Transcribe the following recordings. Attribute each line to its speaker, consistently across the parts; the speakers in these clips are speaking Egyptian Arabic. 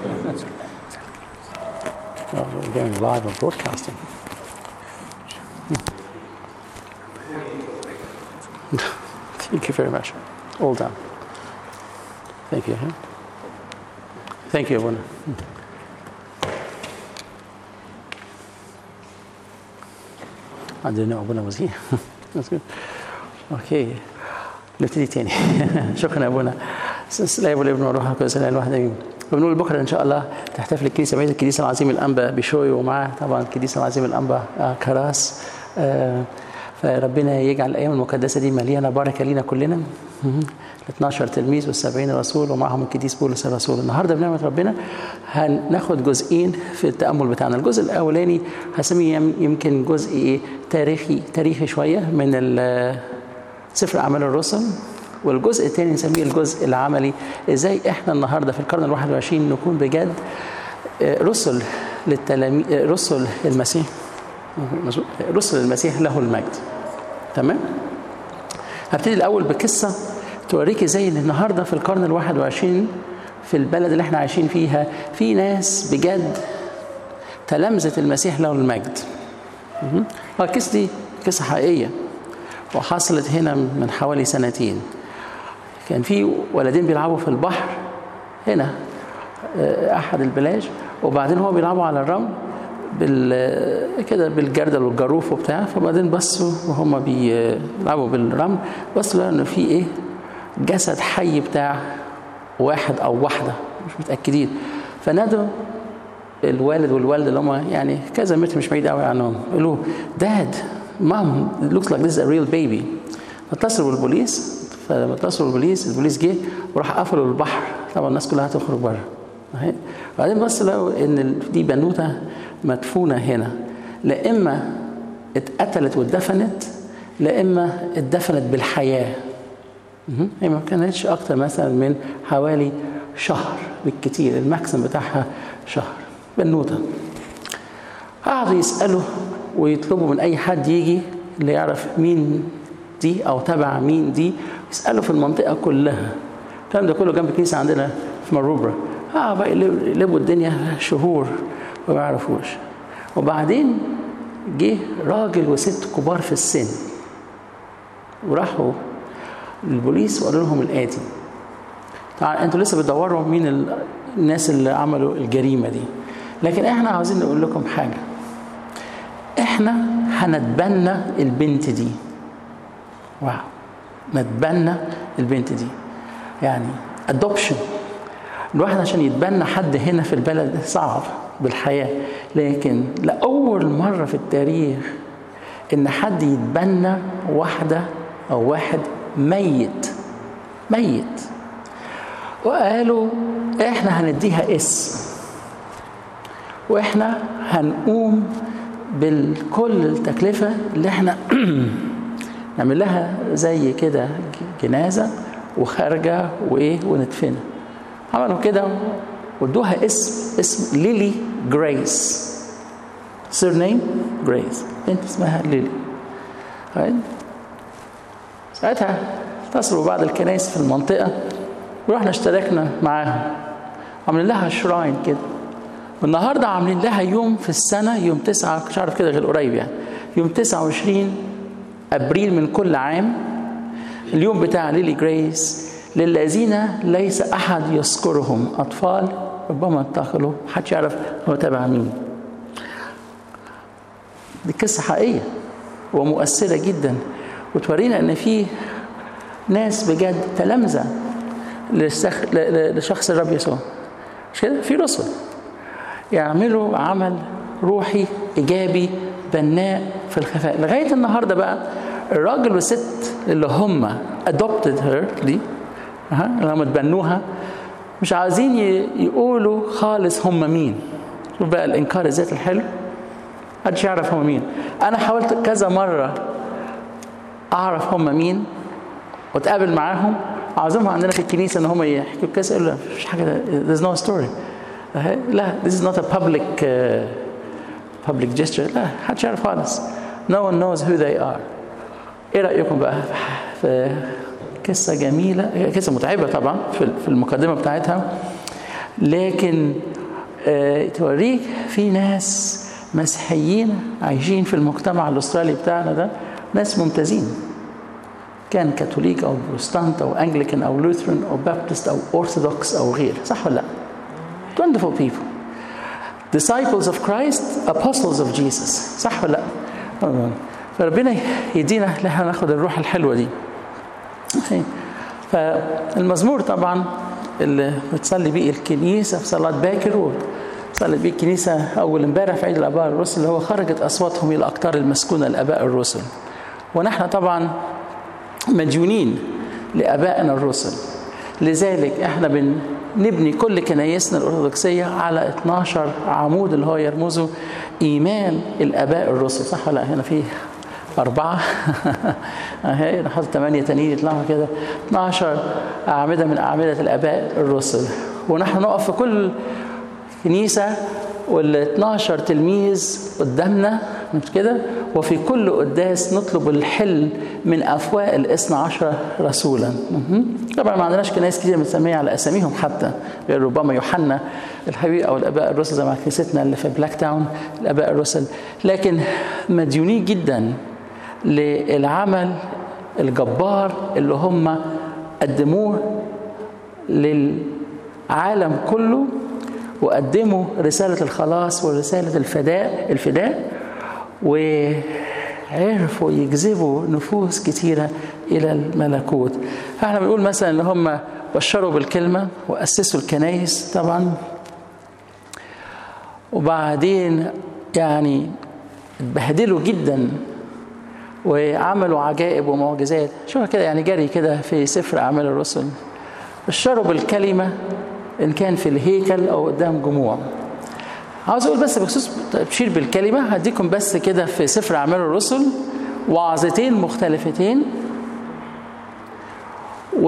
Speaker 1: Oh, we're going live on broadcasting. Thank you very much. All done. Thank you. huh? Thank you, Abuna. I didn't know Abuna was here. That's good. Okay. نبتدي تاني شكرا يا ابونا السلام والابن والروح القدس الاله الواحد امين وبنقول بكره ان شاء الله تحتفل الكنيسه بعيد الكنيسه العظيم الانبا بشوي ومعاه طبعا الكنيسه العظيم الانبا آه، كراس آه، فربنا يجعل الايام المقدسه دي مليانه بركه لينا كلنا مهم. ال 12 تلميذ وال 70 رسول ومعهم القديس بولس الرسول النهارده بنعمه ربنا هناخد جزئين في التامل بتاعنا الجزء الاولاني هسميه يم- يمكن جزء ايه تاريخي تاريخي شويه من ال- سفر اعمال الرسل والجزء الثاني نسميه الجزء العملي ازاي احنا النهارده في القرن الواحد وعشرين نكون بجد آه، رسل للتلاميذ آه، رسل المسيح مظبوط؟ رسل المسيح له المجد تمام هبتدي الاول بقصه توريك ازاي ان النهارده في القرن الواحد وعشرين في البلد اللي احنا عايشين فيها في ناس بجد تلامذة المسيح له المجد مهم. اه القصه دي قصه حقيقيه وحصلت هنا من حوالي سنتين كان في ولدين بيلعبوا في البحر هنا آه، احد البلاج وبعدين هو بيلعبوا على الرمل بال كده بالجردل والجاروف وبتاع فبعدين بصوا وهم بيلعبوا بالرمل بصوا لقوا ان في ايه جسد حي بتاع واحد او واحده مش متاكدين فنادوا الوالد والوالده اللي هم يعني كذا متر مش بعيد قوي عنهم قالوا داد مام looks like this is a real baby فاتصلوا بالبوليس فلما اتصلوا بالبوليس البوليس جه وراح قفلوا البحر طبعا الناس كلها هتخرج بره أهي. بعدين بص لقوا ان ال- دي بنوته مدفونه هنا لا اما اتقتلت واتدفنت لا اما اتدفنت بالحياه مهم. هي ما كانتش اكتر مثلا من حوالي شهر بالكتير الماكسيم بتاعها شهر بنوته قعدوا يسالوا ويطلبوا من اي حد يجي اللي يعرف مين دي او تبع مين دي يسالوا في المنطقه كلها الكلام ده كله جنب الكنيسه عندنا في مروبرا اه بقى يقلبوا يقلبوا الدنيا شهور وما يعرفوش وبعدين جه راجل وست كبار في السن وراحوا للبوليس وقالوا لهم الاتي طبعا انتوا لسه بتدوروا مين ال- الناس اللي عملوا الجريمه دي لكن احنا عاوزين نقول لكم حاجه احنا هنتبنى البنت دي واو نتبنى البنت دي يعني ادوبشن الواحد عشان يتبنى حد هنا في البلد صعب بالحياه لكن لاول مره في التاريخ ان حد يتبنى واحده او واحد ميت ميت وقالوا احنا هنديها اسم واحنا هنقوم بالكل التكلفة اللي احنا نعمل لها زي كده جنازة وخارجة وايه وندفنها عملوا كده وادوها اسم اسم ليلي جريس سيرنيم جريس بنت اسمها ليلي right? ساعتها اتصلوا بعض الكنائس في المنطقة ورحنا اشتركنا معاهم عاملين لها شراين كده والنهارده عاملين لها يوم في السنة يوم تسعة مش عارف كده غير قريب يعني يوم 29 أبريل من كل عام اليوم بتاع ليلي جريس للذين ليس أحد يذكرهم أطفال ربما اتخلوا محدش يعرف هو تبع مين دي قصة حقيقية ومؤثرة جدا وتورينا ان في ناس بجد تلامذة للسخ... ل- ل- لشخص الرب يسوع مش كده في رسل يعملوا عمل روحي ايجابي بناء في الخفاء لغايه النهارده بقى الراجل والست اللي هم adopted her دي أها، اللي هم اتبنوها مش عايزين ي- يقولوا خالص هم مين شوف بقى الانكار الذات الحلو محدش يعرف هم مين انا حاولت كذا مره اعرف هم مين واتقابل معاهم اعزمهم عندنا في الكنيسه ان هم يحكوا القصه يقولوا لا مفيش حاجه ده there's no story أهي، لا this is not a public uh, public gesture لا محدش يعرف خالص no one knows who they are ايه رايكم بقى في قصه جميله هي قصه متعبه طبعا في في المقدمه بتاعتها لكن آه، توريك في ناس مسيحيين عايشين في المجتمع الاسترالي بتاعنا ده ناس ممتازين كان كاثوليك او بروتستانت او انجليكان او لوثران او بابتست او اورثودوكس او غير صح ولا لا؟ wonderful people disciples of Christ apostles of Jesus صح ولا لا؟ فربنا يدينا احنا ناخد الروح الحلوه دي فالمزمور طبعا اللي بتصلي بيه الكنيسه في صلاه باكر وصلت بيه الكنيسه اول امبارح في عيد الاباء الرسل اللي هو خرجت اصواتهم الى اقطار المسكونه الاباء الرسل ونحن طبعا مديونين لابائنا الرسل لذلك احنا بنبني كل كنايسنا الارثوذكسيه على 12 عمود اللي هو يرمزوا ايمان الاباء الرسل صح ولا هنا في أربعة أهي نحط ثمانية تانيين يطلعوا كده 12 أعمدة من أعمدة الآباء الرسل ونحن نقف في كل كنيسة وال 12 تلميذ قدامنا مش كده وفي كل قداس نطلب الحل من أفواه الاثنى عشر رسولا طبعا ما عندناش كنايس كتير متسمية على أساميهم حتى غير ربما يوحنا الحبيب أو الآباء الرسل زي ما كنيستنا اللي في بلاك تاون الآباء الرسل لكن مديونين جدا للعمل الجبار اللي هم قدموه للعالم كله وقدموا رسالة الخلاص ورسالة الفداء الفداء وعرفوا يجذبوا نفوس كتيرة إلى الملكوت فاحنا بنقول مثلا ان هم بشروا بالكلمة وأسسوا الكنايس طبعا وبعدين يعني اتبهدلوا جدا وعملوا عجائب ومعجزات شوف كده يعني جري كده في سفر أعمال الرسل بشروا بالكلمة إن كان في الهيكل أو قدام جموع عاوز أقول بس بخصوص تبشير بالكلمة هديكم بس كده في سفر أعمال الرسل وعظتين مختلفتين و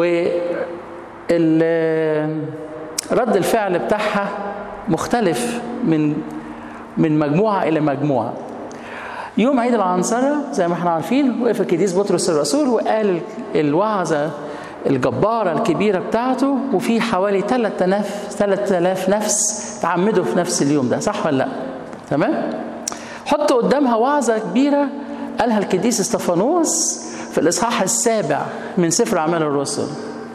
Speaker 1: رد الفعل بتاعها مختلف من من مجموعة إلى مجموعة يوم عيد العنصرة زي ما احنا عارفين وقف القديس بطرس الرسول وقال الوعظة الجبارة الكبيرة بتاعته وفي حوالي 3000 3000 نفس تعمدوا في نفس اليوم ده صح ولا لا؟ تمام؟ حط قدامها وعظة كبيرة قالها القديس استفانوس في الإصحاح السابع من سفر أعمال الرسل.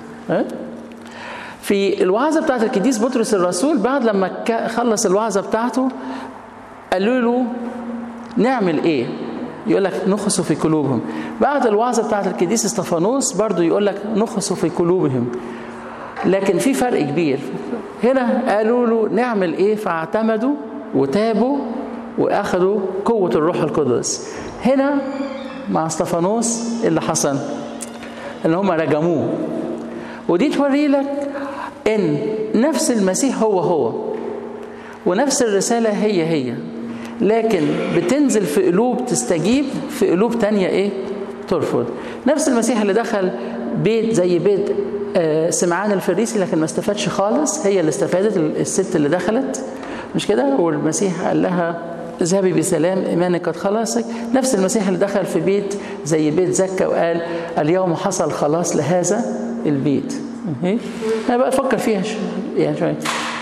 Speaker 1: في الوعظة بتاعت القديس بطرس الرسول بعد لما خلص الوعظة بتاعته قالوا له نعمل ايه يقول لك نخسوا في قلوبهم بعد الوعظة بتاعت القديس استفانوس برضو يقول لك نخسوا في قلوبهم لكن في فرق كبير هنا قالوا له نعمل ايه فاعتمدوا وتابوا واخدوا قوة الروح القدس هنا مع استفانوس اللي حصل ان هم رجموه ودي توري لك ان نفس المسيح هو هو ونفس الرسالة هي هي لكن بتنزل في قلوب تستجيب في قلوب تانية ايه ترفض نفس المسيح اللي دخل بيت زي بيت سمعان الفريسي لكن ما استفادش خالص هي اللي استفادت الست اللي دخلت مش كده والمسيح قال لها اذهبي بسلام ايمانك قد خلصك نفس المسيح اللي دخل في بيت زي بيت زكا وقال اليوم حصل خلاص لهذا البيت انا بقى افكر فيها يعني شويه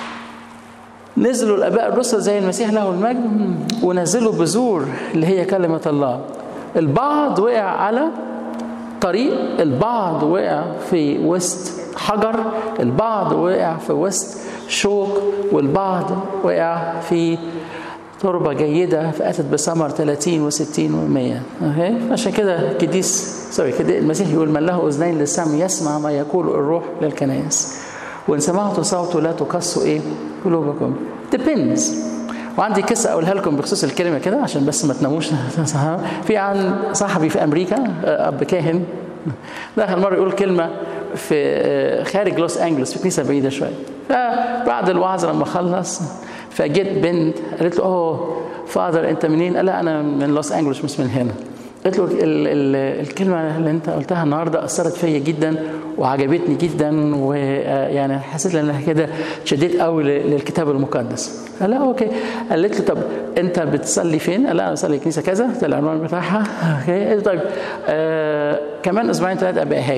Speaker 1: نزلوا الاباء الرسل زي المسيح له المجد ونزلوا بذور اللي هي كلمه الله البعض وقع على طريق البعض وقع في وسط حجر البعض وقع في وسط شوك والبعض وقع في تربة جيدة فأتت بثمر 30 و60 و100 عشان كده القديس سوري كده المسيح يقول من له أذنين للسمع يسمع ما يقول الروح للكنائس وإن سمعتوا صوته لا تقسوا إيه قلوبكم depends وعندي قصة أقولها لكم بخصوص الكلمة كده عشان بس ما تناموش في عن صاحبي في أمريكا أب كاهن دخل مرة يقول كلمة في خارج لوس أنجلوس في كنيسة بعيدة شوية فبعد الوعظ لما خلص فجيت بنت قالت له اوه فاذر انت منين؟ قال لا انا من لوس انجلوس مش من هنا. قلت له ال ال الكلمه اللي انت قلتها النهارده اثرت فيا جدا وعجبتني جدا ويعني حسيت ان انا كده شديت قوي للكتاب المقدس. قال لا اوكي قالت له طب انت بتصلي فين؟ قال لا انا بصلي كنيسه كذا ده العنوان بتاعها اوكي طيب آه كمان اسبوعين ثلاثه ابقى هاجي.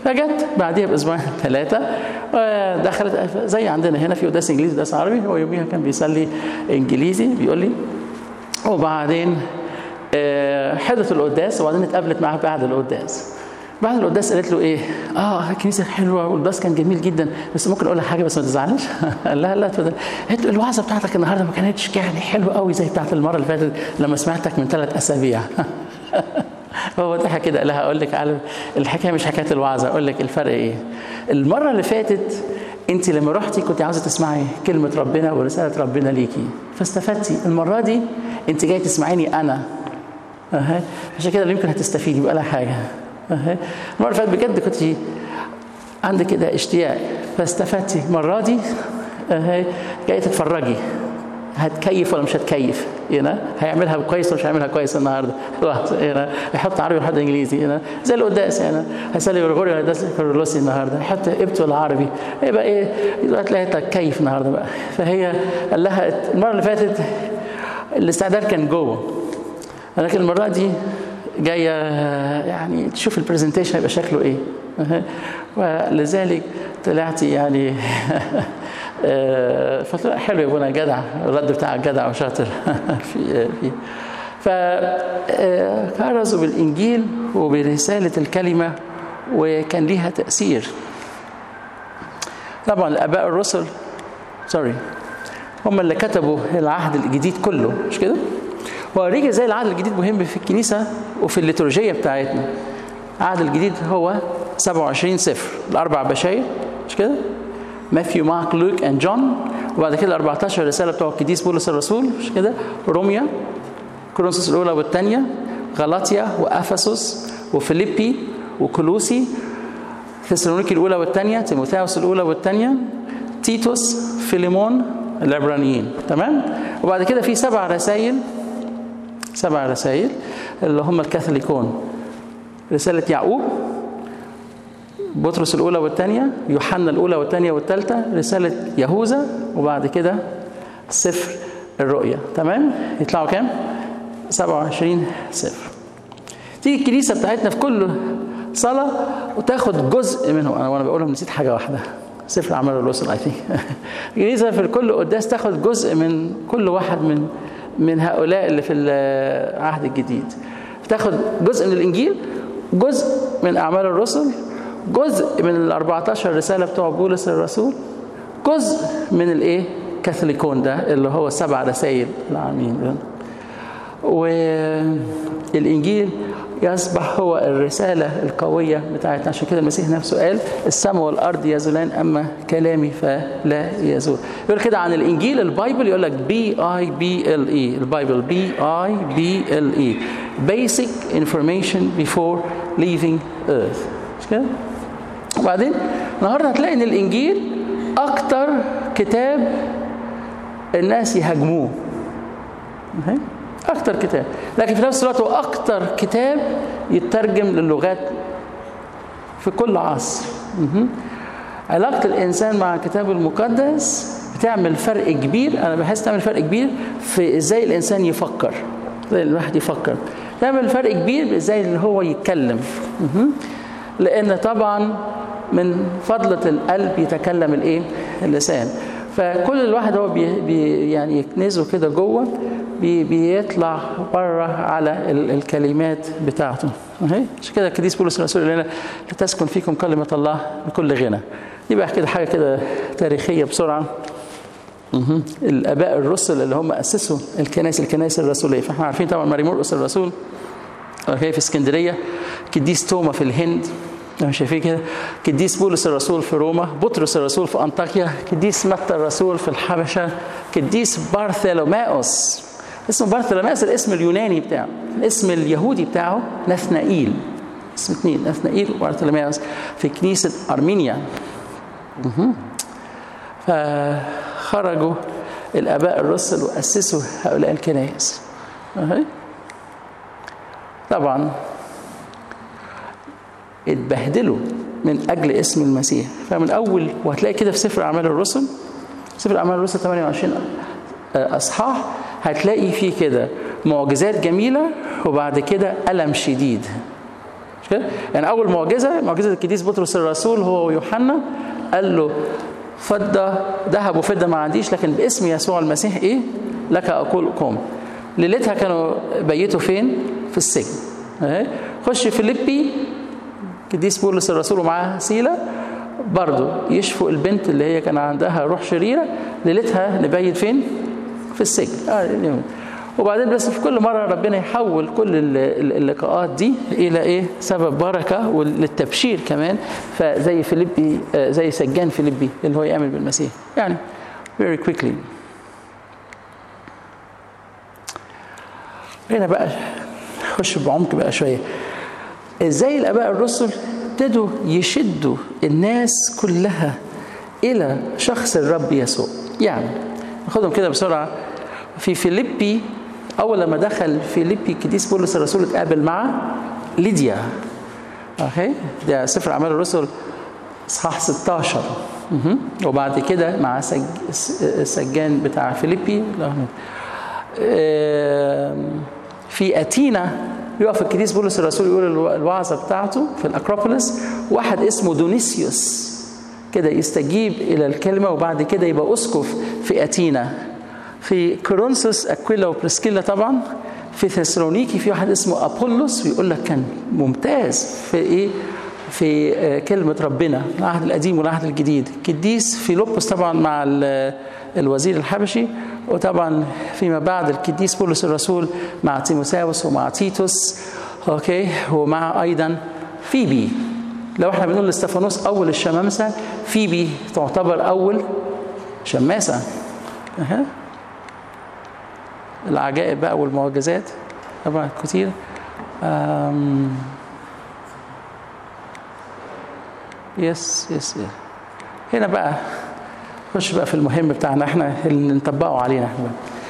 Speaker 1: فجت بعديها باسبوعين ثلاثه دخلت زي عندنا هنا في قداس انجليزي قداس عربي هو يوميها كان بيصلي انجليزي بيقول لي وبعدين حضرت القداس وبعدين اتقابلت معاه بعد القداس بعد القداس قالت له ايه؟ اه الكنيسه حلوه والقداس كان جميل جدا بس ممكن اقول لك حاجه بس ما تزعلش؟ قال لها لا اتفضل قالت له الوعظه بتاعتك النهارده ما كانتش يعني حلوه قوي زي بتاعت المره اللي فاتت لما سمعتك من ثلاث اسابيع هو ضحك كده قال لها اقول لك على الحكايه مش حكايه الوعظه اقول لك الفرق ايه؟ المره اللي فاتت انت لما رحتي كنت عاوزه تسمعي كلمه ربنا ورساله ربنا ليكي فاستفدتي المره دي انت جاي تسمعيني انا أه. عشان كده يمكن هتستفيدي ولا حاجه أه. المره اللي فاتت بجد كنت عندك كده اشتياق فاستفدتي المره دي أه. جايه تتفرجي هتكيف ولا مش هتكيف هنا هيعملها كويس ولا مش هيعملها كويس النهارده هنا يحط عربي ويحط انجليزي هنا زي القداس هنا هيصلي غرغوري ولا هيصلي كارلوسي النهارده يحط ابت ولا عربي يبقى ايه دلوقتي تلاقيها تكيف النهارده بقى فهي قال لها المره اللي فاتت الاستعداد كان جوه لكن المره دي جايه يعني تشوف البرزنتيشن هيبقى شكله ايه ولذلك طلعتي يعني فقلت له حلو يا ابونا جدع الرد بتاعك جدع وشاطر في في فكرزوا بالانجيل وبرساله الكلمه وكان ليها تاثير طبعا الاباء الرسل سوري هم اللي كتبوا العهد الجديد كله مش كده؟ وأوريك ازاي العهد الجديد مهم في الكنيسه وفي الليتورجيه بتاعتنا. العهد الجديد هو 27 سفر الاربع بشاير مش كده؟ ماثيو مارك لوك اند جون وبعد كده 14 رساله بتوع القديس بولس الرسول مش كده؟ روميا كورنثوس الاولى والثانيه غلاطيا وافسس وفيليبي وكولوسي ثسالونيكي الاولى والثانيه تيموثاوس الاولى والثانيه تيتوس فيليمون العبرانيين تمام وبعد كده في سبع رسائل سبع رسائل اللي هم الكاثوليكون رسالة يعقوب بطرس الأولى والثانية يوحنا الأولى والثانية والثالثة رسالة يهوذا وبعد كده سفر الرؤيا تمام يطلعوا كام 27 سفر تيجي الكنيسة بتاعتنا في كل صلاة وتاخد جزء منه أنا وأنا بقولهم نسيت حاجة واحدة سفر أعمال الرسل أي ثينك الكنيسة في كل قداس تاخد جزء من كل واحد من من هؤلاء اللي في العهد الجديد تاخد جزء من الإنجيل جزء من أعمال الرسل جزء من ال 14 رسالة بتوع بولس الرسول جزء من الإيه كاثوليكون ده اللي هو السبع رسائل العامين والإنجيل يصبح هو الرسالة القوية بتاعتنا عشان كده المسيح نفسه قال السماء والأرض يزولان أما كلامي فلا يزول يقول كده عن الإنجيل البايبل يقول لك بي اي بي ال اي البايبل بي اي بي ال اي basic information before leaving earth مش كده؟ وبعدين النهارده هتلاقي ان الانجيل اكتر كتاب الناس يهاجموه اكتر كتاب لكن في نفس الوقت هو اكتر كتاب يترجم للغات في كل عصر علاقة الإنسان مع الكتاب المقدس بتعمل فرق كبير أنا بحس تعمل فرق كبير في إزاي الإنسان يفكر إزاي الواحد يفكر تعمل فرق كبير إزاي اللي هو يتكلم لأن طبعا من فضلة القلب يتكلم الإيه؟ اللسان فكل الواحد هو بي بي يعني يكنزه كده جوه بي بيطلع بره على ال الكلمات بتاعته عشان كده القديس بولس الرسول يقول لنا لتسكن فيكم كلمة الله بكل غنى دي بقى كده حاجة كده تاريخية بسرعة الآباء الرسل اللي هم أسسوا الكنائس الكنائس الرسولية فاحنا عارفين طبعا ماري مرقس الرسول في اسكندرية قديس توما في الهند مش شايفين كده قديس بولس الرسول في روما بطرس الرسول في انطاكيا قديس متى الرسول في الحبشه قديس بارثولوماوس اسمه بارثولوماوس الاسم اليوناني بتاعه الاسم اليهودي بتاعه نثنائيل اسم اثنين نثنائيل وبارثولوماوس في كنيسه ارمينيا فخرجوا الاباء الرسل واسسوا هؤلاء الكنائس طبعا اتبهدلوا من اجل اسم المسيح فمن اول وهتلاقي كده في سفر اعمال الرسل سفر اعمال الرسل 28 اصحاح هتلاقي فيه كده معجزات جميله وبعد كده الم شديد مش كده؟ يعني اول معجزه معجزه القديس بطرس الرسول هو ويوحنا قال له فضه ذهب وفضه ما عنديش لكن باسم يسوع المسيح ايه؟ لك اقول قوم. ليلتها كانوا بيتوا فين؟ في السجن. اهي خش فيليبي القديس بولس الرسول ومعاه سيله برضه يشفوا البنت اللي هي كان عندها روح شريره ليلتها نبيت فين؟ في السجن. آه وبعدين بس في كل مرة ربنا يحول كل اللقاءات دي إلى إيه سبب بركة وللتبشير كمان فزي فيليبي زي سجان فيليبي اللي هو يعمل بالمسيح يعني very quickly هنا بقى خش بعمق بقى شوية ازاي الآباء الرسل ابتدوا يشدوا الناس كلها إلى شخص الرب يسوع يعني ناخدهم كده بسرعة في فيليبي اول لما دخل فيليبي القديس بولس الرسول اتقابل مع ليديا اوكي ده سفر اعمال الرسل اصحاح 16 مه. وبعد كده مع سج... السجان بتاع فيليبي في اتينا يقف القديس بولس الرسول يقول الوعظه بتاعته في الاكروبوليس واحد اسمه دونيسيوس كده يستجيب الى الكلمه وبعد كده يبقى اسقف في اتينا في كورنثوس اكويلا وبريسكيلا طبعا في ثسالونيكي في واحد اسمه ابولس ويقول لك كان ممتاز في ايه في كلمة ربنا العهد القديم والعهد الجديد قديس فيلبس طبعا مع الوزير الحبشي وطبعا فيما بعد القديس بولس الرسول مع تيموساوس ومع تيتوس اوكي ومع ايضا فيبي لو احنا بنقول لاستفانوس اول الشمامسه فيبي تعتبر اول شماسه أه. العجائب بقى والمعجزات طبعا كتير يس يس هنا بقى خش بقى في المهم بتاعنا احنا اللي نطبقه علينا احنا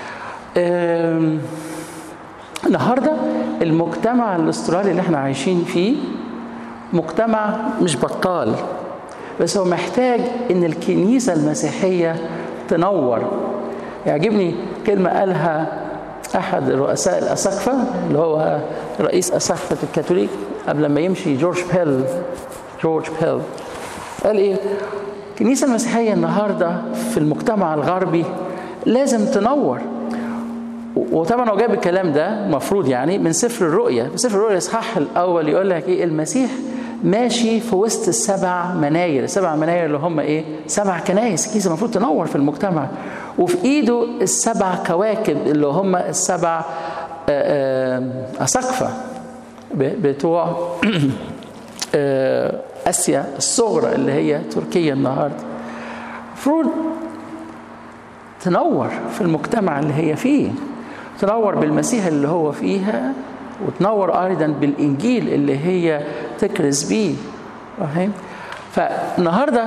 Speaker 1: النهارده المجتمع الاسترالي اللي احنا عايشين فيه مجتمع مش بطال بس هو محتاج ان الكنيسه المسيحيه تنور يعجبني كلمه قالها احد رؤساء الاساقفه اللي هو رئيس اساقفه الكاثوليك قبل ما يمشي جورج بيل جورج بيل قال ايه الكنيسه المسيحيه النهارده في المجتمع الغربي لازم تنور وطبعا هو جايب الكلام ده المفروض يعني من سفر الرؤيا في سفر الرؤيا الاصحاح الاول يقول لك ايه المسيح ماشي في وسط السبع مناير السبع مناير اللي هم ايه سبع كنايس الكنيسه المفروض تنور في المجتمع وفي ايده السبع كواكب اللي هم السبع اساقفه بتوع اسيا الصغرى اللي هي تركيا النهارده المفروض تنور في المجتمع اللي هي فيه تنور بالمسيح اللي هو فيها وتنور ايضا بالانجيل اللي هي تكرز بيه فالنهارده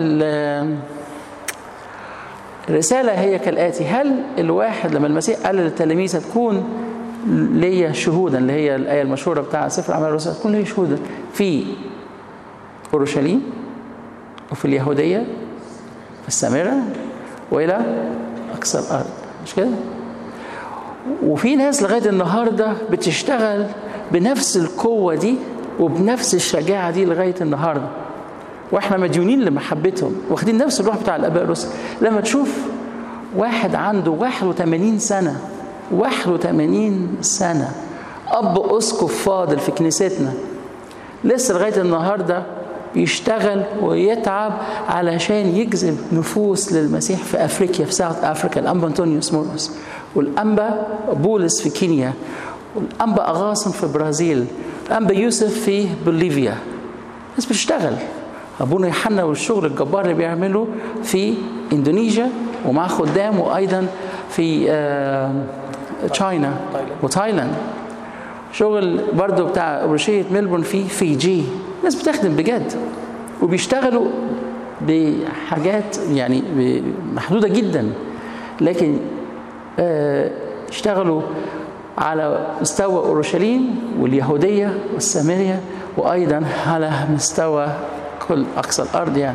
Speaker 1: الرساله هي كالاتي هل الواحد لما المسيح قال للتلاميذ هتكون ليا شهودا اللي هي الايه المشهوره بتاع سفر اعمال الرسل هتكون ليا شهودا في اورشليم وفي اليهوديه في السامره والى اقصى الارض مش كده؟ وفي ناس لغايه النهارده بتشتغل بنفس القوه دي وبنفس الشجاعه دي لغايه النهارده واحنا مديونين لمحبتهم واخدين نفس الروح بتاع الاباء الرسل لما تشوف واحد عنده 81 سنه 81 سنه اب اسقف فاضل في كنيستنا لسه لغايه النهارده بيشتغل ويتعب علشان يجذب نفوس للمسيح في افريقيا في ساوث افريكا الانبا انطونيوس مورس والانبا بولس في كينيا والانبا اغاصم في البرازيل الانبا يوسف في بوليفيا ناس بتشتغل ابونا يوحنا والشغل الجبار اللي بيعمله في اندونيسيا ومع خدام وايضا في تشاينا وتايلاند شغل برضو بتاع أبروشية ميلبورن في فيجي ناس بتخدم بجد وبيشتغلوا بحاجات يعني محدودة جدا لكن اشتغلوا على مستوى أورشليم واليهودية والسامرية وأيضا على مستوى كل أقصى الأرض يعني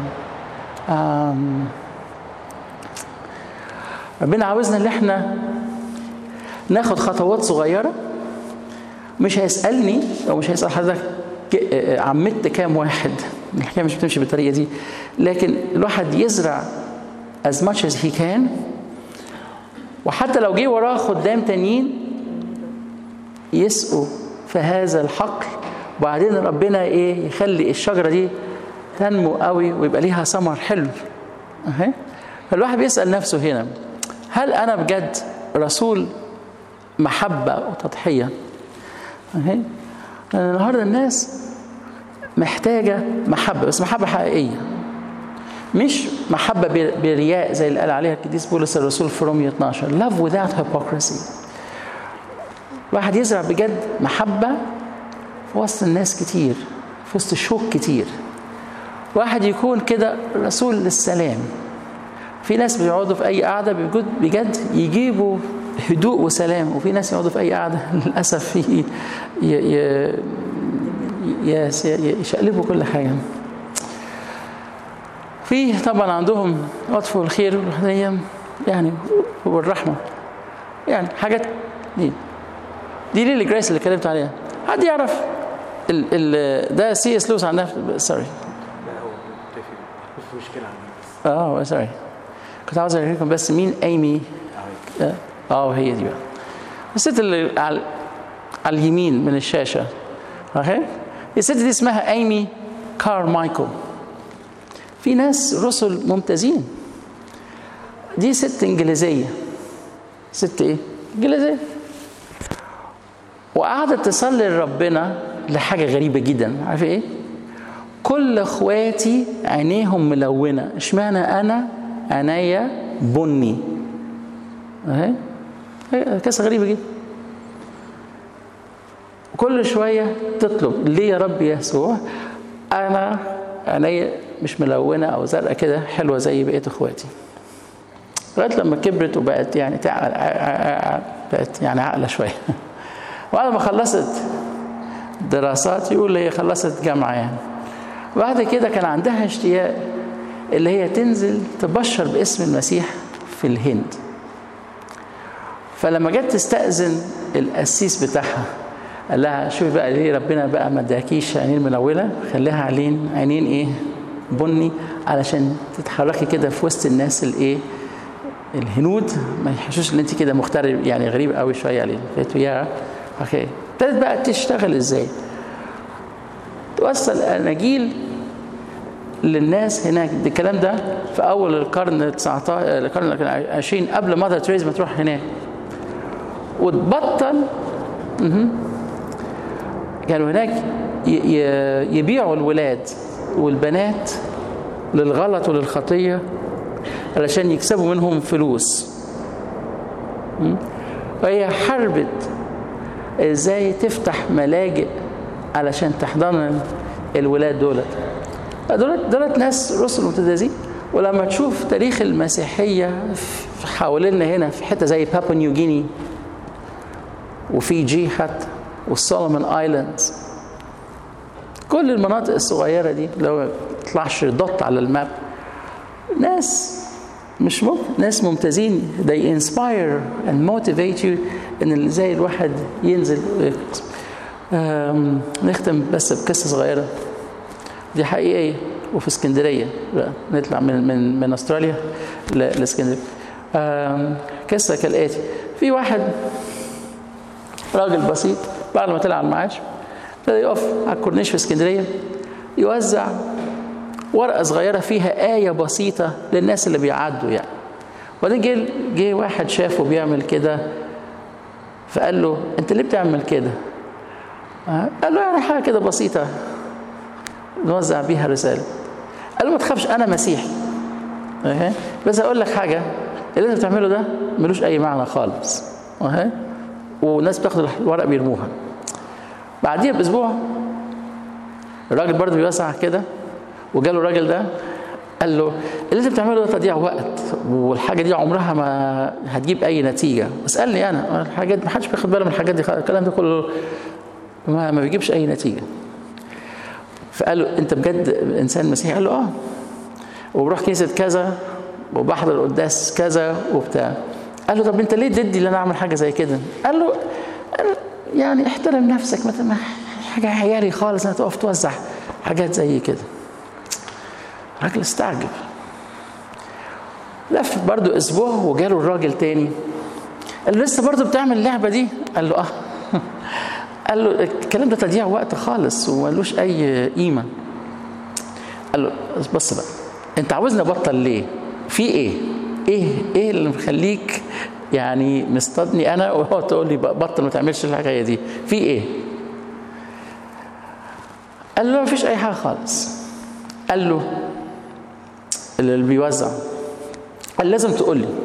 Speaker 1: ربنا عاوزنا ان احنا ناخد خطوات صغيره مش هيسالني او مش هيسال حضرتك عمدت كام واحد الحكايه مش بتمشي بالطريقه دي لكن الواحد يزرع as much as he can وحتى لو جه وراه خدام تانيين يسقوا في هذا الحقل وبعدين ربنا ايه يخلي الشجره دي تنمو قوي ويبقى ليها ثمر حلو اهي فالواحد بيسال نفسه هنا هل انا بجد رسول محبه وتضحيه اهي النهارده الناس محتاجه محبه بس محبه حقيقيه مش محبه برياء زي اللي قال عليها القديس بولس الرسول في رومية 12 love without hypocrisy واحد يزرع بجد محبه في وسط الناس كتير في وسط الشوك كتير واحد يكون كده رسول للسلام في ناس بيقعدوا في اي قعده بجد بجد يجيبوا هدوء وسلام وفي ناس يقعدوا في اي قعده للاسف ي... ي... ي... يشقلبوا كل حاجه في طبعا عندهم عطف والخير والحنية يعني والرحمه يعني حاجات دي دي ليلي جريس اللي اتكلمت عليها حد يعرف ال ال ده سي اس لويس عندها سوري
Speaker 2: لا هو متفق مش مشكله عندنا
Speaker 1: اه سوري كنت عاوز اوريكم بس مين ايمي اه آه، هي دي بقى الست اللي على, على اليمين من الشاشه اوكي الست دي اسمها ايمي كارمايكل في ناس رسل ممتازين دي ست انجليزيه ست ايه انجليزيه وقعدت تصلي لربنا لحاجه غريبه جدا عارف ايه كل اخواتي عينيهم ملونه اشمعنى انا عينيا بني اهي هي قصه غريبه جدا كل شويه تطلب ليه يا رب يسوع انا عينيا مش ملونه او زرقاء كده حلوه زي بقيه اخواتي لغايه لما كبرت وبقت يعني تعقل بقت يعني عاقله شويه وبعد ما خلصت دراسات يقول هي خلصت جامعه يعني بعد كده كان عندها اشتياق اللي هي تنزل تبشر باسم المسيح في الهند فلما جت تستأذن القسيس بتاعها قال لها شوفي بقى ليه ربنا بقى ما اداكيش عينين منوله خليها عينين عينين ايه بني علشان تتحركي كده في وسط الناس الايه الهنود ما يحسوش ان انت كده مغترب يعني غريب قوي شويه عليهم قلت يا اوكي ابتدت بقى تشتغل ازاي توصل اناجيل للناس هناك ده الكلام ده في اول القرن 19 القرن 20 قبل ماذر تريز ما تروح هناك وتبطل كانوا هناك يبيعوا الولاد والبنات للغلط وللخطيه علشان يكسبوا منهم فلوس وهي حربت ازاي تفتح ملاجئ علشان تحضن الولاد دولت دولت دولت ناس رسل متدازين ولما تشوف تاريخ المسيحية حوالينا هنا في حتة زي بابا نيو جيني وفيجي حتى والسولومون ايلاندز كل المناطق الصغيرة دي لو تطلعش دوت على الماب ناس مش ممكن ناس ممتازين they inspire and motivate you ان زي الواحد ينزل نختم بس بقصة صغيرة دي حقيقية وفي اسكندرية بقى نطلع من من من استراليا لاسكندرية قصة كالآتي في واحد راجل بسيط بعد ما طلع على المعاش ابتدى يقف على الكورنيش في اسكندرية يوزع ورقة صغيرة فيها آية بسيطة للناس اللي بيعدوا يعني وبعدين جه جه واحد شافه بيعمل كده فقال له انت ليه بتعمل كده؟ قال له يعني حاجة كده بسيطة نوزع بيها رسالة قال له ما تخافش أنا مسيحي أه. بس أقول لك حاجة اللي أنت بتعمله ده ملوش أي معنى خالص أه. والناس بتاخد الورق بيرموها بعديها بأسبوع الراجل برضه بيوزع كده وجاله الراجل ده قال له اللي انت بتعمله ده تضييع وقت والحاجه دي عمرها ما هتجيب اي نتيجه اسالني انا الحاجات ما حدش بياخد باله من الحاجات دي الكلام ده كله ما, ما بيجيبش اي نتيجه فقال له انت بجد انسان مسيحي قال له اه وبروح كنيسه كذا وبحضر قداس كذا وبتاع قال له طب انت ليه ضدي ان انا اعمل حاجه زي كده قال له يعني احترم نفسك ما حاجه عيالي خالص انها تقف توزع حاجات زي كده الراجل استعجب لف برضو اسبوع وجاله الراجل تاني قال له لسه برضو بتعمل اللعبه دي قال له اه قال له الكلام ده تضييع وقت خالص وملوش اي قيمه قال له بص بقى انت عاوزني ابطل ليه في ايه ايه ايه اللي مخليك يعني مصطادني انا وهو تقول لي بطل ما تعملش الحكايه دي في ايه قال له ما فيش اي حاجه خالص قال له اللي بيوزع قال لازم تقول لي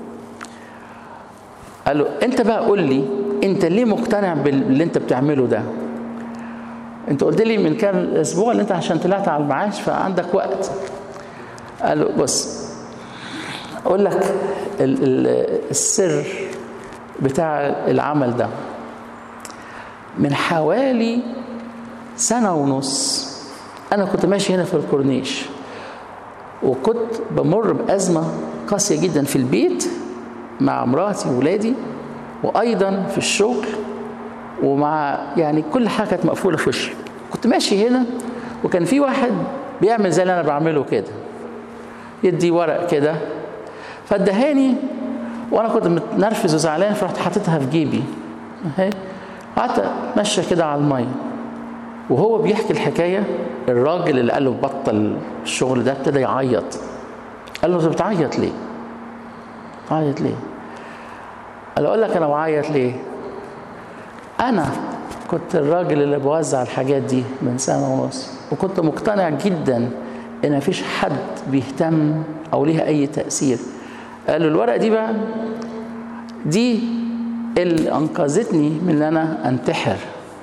Speaker 1: قال له انت بقى قول لي انت ليه مقتنع باللي انت بتعمله ده انت قلت لي من كام اسبوع اللي انت عشان طلعت على المعاش فعندك وقت قال له بص اقول لك ال ال السر بتاع العمل ده من حوالي سنة ونص أنا كنت ماشي هنا في الكورنيش وكنت بمر بأزمة قاسية جدا في البيت مع مراتي وولادي وأيضا في الشغل ومع يعني كل حاجة كانت مقفولة في وشي كنت ماشي هنا وكان في واحد بيعمل زي اللي أنا بعمله كده يدي ورق كده فادهاني وانا كنت متنرفز وزعلان فرحت حاططها في جيبي اهي قعدت اتمشى كده على الميه وهو بيحكي الحكايه الراجل اللي قال له بطل الشغل ده ابتدى يعيط قال له انت بتعيط ليه؟ بتعيط ليه؟ قال له اقول لك انا بعيط ليه؟ انا كنت الراجل اللي بوزع الحاجات دي من سنه ونص وكنت مقتنع جدا ان مفيش حد بيهتم او ليها اي تاثير قال له الورقه دي بقى دي اللي انقذتني من ان انا انتحر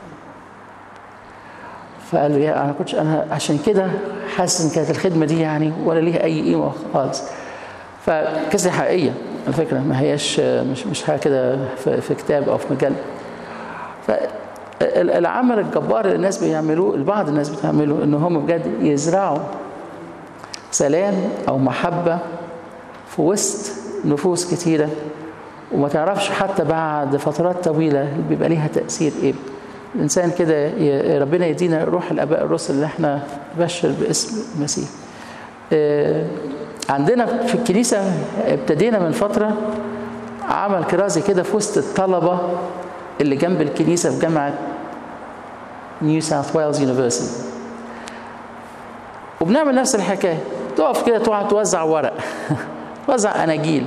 Speaker 1: فقال له يا انا كنتش انا عشان كده حاسس ان كانت الخدمه دي يعني ولا ليها اي قيمه خالص فقصه حقيقيه على فكره ما هياش مش مش حاجه كده في, في كتاب او في مجله فالعمل الجبار اللي الناس بيعملوه بعض الناس بتعمله ان هم بجد يزرعوا سلام او محبه في وسط نفوس كتيره وما تعرفش حتى بعد فترات طويله بيبقى ليها تاثير ايه الانسان كده ربنا يدينا روح الاباء الرسل اللي احنا نبشر باسم المسيح عندنا في الكنيسه ابتدينا من فتره عمل كرازي كده في وسط الطلبه اللي جنب الكنيسه في جامعه نيو ساوث ويلز يونيفرسيتي وبنعمل نفس الحكايه تقف كده تقعد توزع ورق توزع اناجيل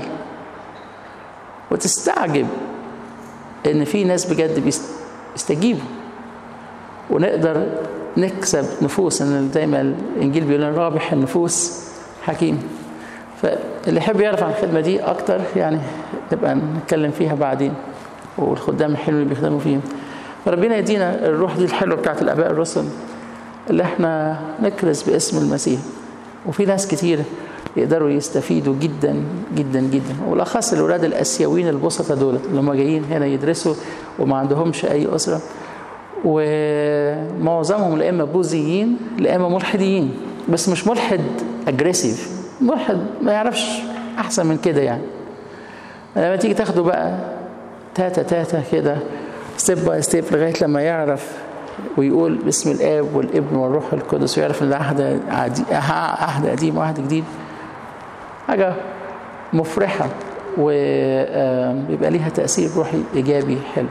Speaker 1: وتستعجب ان في ناس بجد بيستجيبوا ونقدر نكسب نفوس ان دايما الانجيل بيقول لنا رابح النفوس حكيم فاللي يحب يعرف عن الخدمه دي اكتر يعني نبقى نتكلم فيها بعدين والخدام الحلو اللي بيخدموا فيهم فربنا يدينا الروح دي الحلوه بتاعت الاباء الرسل اللي احنا نكرز باسم المسيح وفي ناس كتير يقدروا يستفيدوا جدا جدا جدا والاخص الاولاد الاسيويين البسطة دول اللي هم جايين هنا يدرسوا وما عندهمش اي اسره ومعظمهم لا اما بوذيين لا اما ملحديين بس مش ملحد اجريسيف ملحد ما يعرفش احسن من كده يعني لما تيجي تاخده بقى تاتا تاتا كده ستيب باي ستيب لغايه لما يعرف ويقول باسم الاب والابن والروح القدس ويعرف ان ده عهد عهد قديم وعهد جديد حاجه مفرحه وبيبقى ليها تاثير روحي ايجابي حلو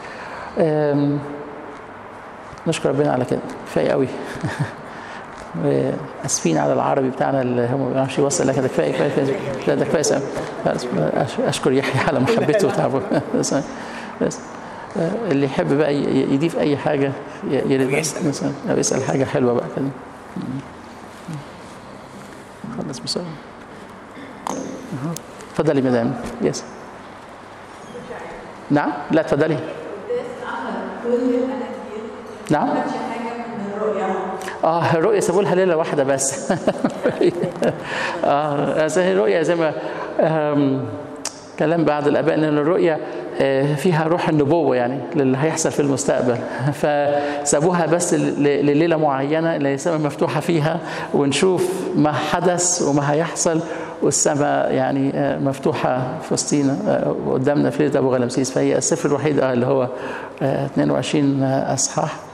Speaker 1: نشكر ربنا على كده كفايه قوي اسفين على العربي بتاعنا اللي هم ما بيعرفش يوصل لكن ده كفايه كفايه لا ده كفايه سام اشكر يحيى على محبته وتعبه بس بس اللي يحب بقى يضيف اي حاجه يريد مثلا او يسال حاجه حلوه بقى كده خلص بسرعه اتفضلي مدام يس نعم لا اتفضلي نعم اه الرؤية سابوا لها ليلة واحدة بس اه زي الرؤية زي ما كلام بعض الآباء إن الرؤية فيها روح النبوة يعني للي هيحصل في المستقبل فسابوها بس لليلة معينة اللي السماء مفتوحة فيها ونشوف ما حدث وما هيحصل والسماء يعني مفتوحة في وسطينا قدامنا في ليلة أبو غلمسيس فهي السفر الوحيد اللي هو 22 أصحاح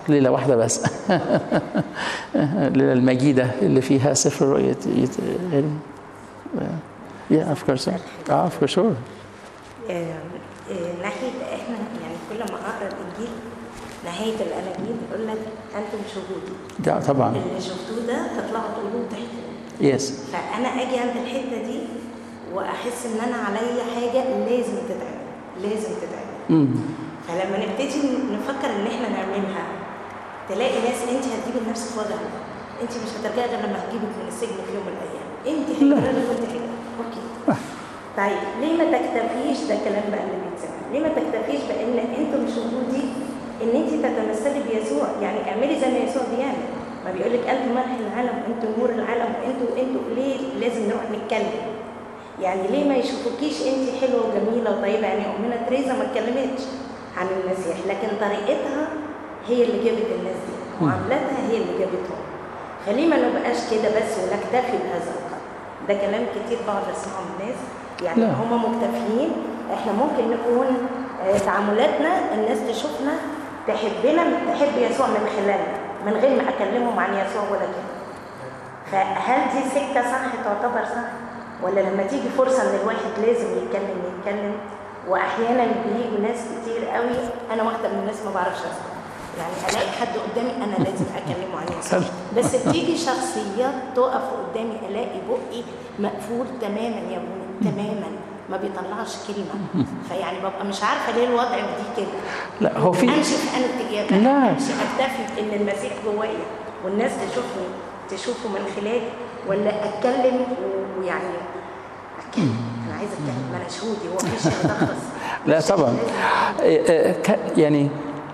Speaker 1: ليله واحده بس الليله المجيده اللي فيها سفر الرؤيا يت... يعني yeah of course اه for sure
Speaker 3: آه، آه، ناحية احنا يعني كل ما اقرا الانجيل نهاية الاناجيل يقول لك انتم شهودي
Speaker 1: ده طبعا
Speaker 3: اللي شفتوه ده تطلعوا تقولوه تحكوا
Speaker 1: يس
Speaker 3: فانا اجي عند الحتة دي واحس ان انا عليا حاجة لازم تتعمل لازم تتعمل
Speaker 1: امم
Speaker 3: فلما نبتدي نفكر ان احنا نعملها تلاقي ناس انت هتجيبي لنفسك وجع انت مش هترجعي غير لما هتجيبك من السجن في يوم من الايام انت
Speaker 1: لا.
Speaker 3: هتجربي وانت حلوه اوكي طيب ليه ما تكتفيش ده كلام بقى اللي بيتسمع ليه ما تكتفيش بان انتم شهودي ان انت تتمثلي بيسوع يعني اعملي زي ما يسوع بيعمل ما بيقول لك انتم ملح العالم انتم نور العالم انتوا انتوا ليه لازم نروح نتكلم يعني ليه ما يشوفوكيش انت حلوه وجميله وطيبه يعني امنا تريزا ما اتكلمتش عن المسيح لكن طريقتها هي اللي جابت الناس دي معاملتها هي اللي جابتهم فليه ما نبقاش كده بس ونكتفي بهذا القدر ده كلام كتير بقعد اسمعه من الناس يعني
Speaker 1: لا.
Speaker 3: هم مكتفيين احنا ممكن نكون آه، تعاملاتنا الناس تشوفنا تحبنا تحب يسوع من خلالنا من غير ما اكلمهم عن يسوع ولا كده فهل دي سكه صح تعتبر صح ولا لما تيجي فرصه ان الواحد لازم يتكلم يتكلم واحيانا بيجوا ناس كتير قوي انا واحده من الناس ما بعرفش اسمع يعني الاقي حد قدامي انا لازم اكلمه عن يسوع بس بتيجي شخصيات تقف قدامي الاقي بقي مقفول تماما يا ابني تماما ما بيطلعش كلمه فيعني ببقى مش عارفه ليه الوضع دي كده
Speaker 1: لا هو في
Speaker 3: امشي في انا اتجاه
Speaker 1: لا.
Speaker 3: امشي اكتفي ان المسيح جوايا والناس تشوفني تشوفه من خلالي ولا اتكلم و- ويعني اتكلم انا عايزه اتكلم ما انا شهودي هو مفيش يتلخص
Speaker 1: لا طبعا إيه، إيه، ك- يعني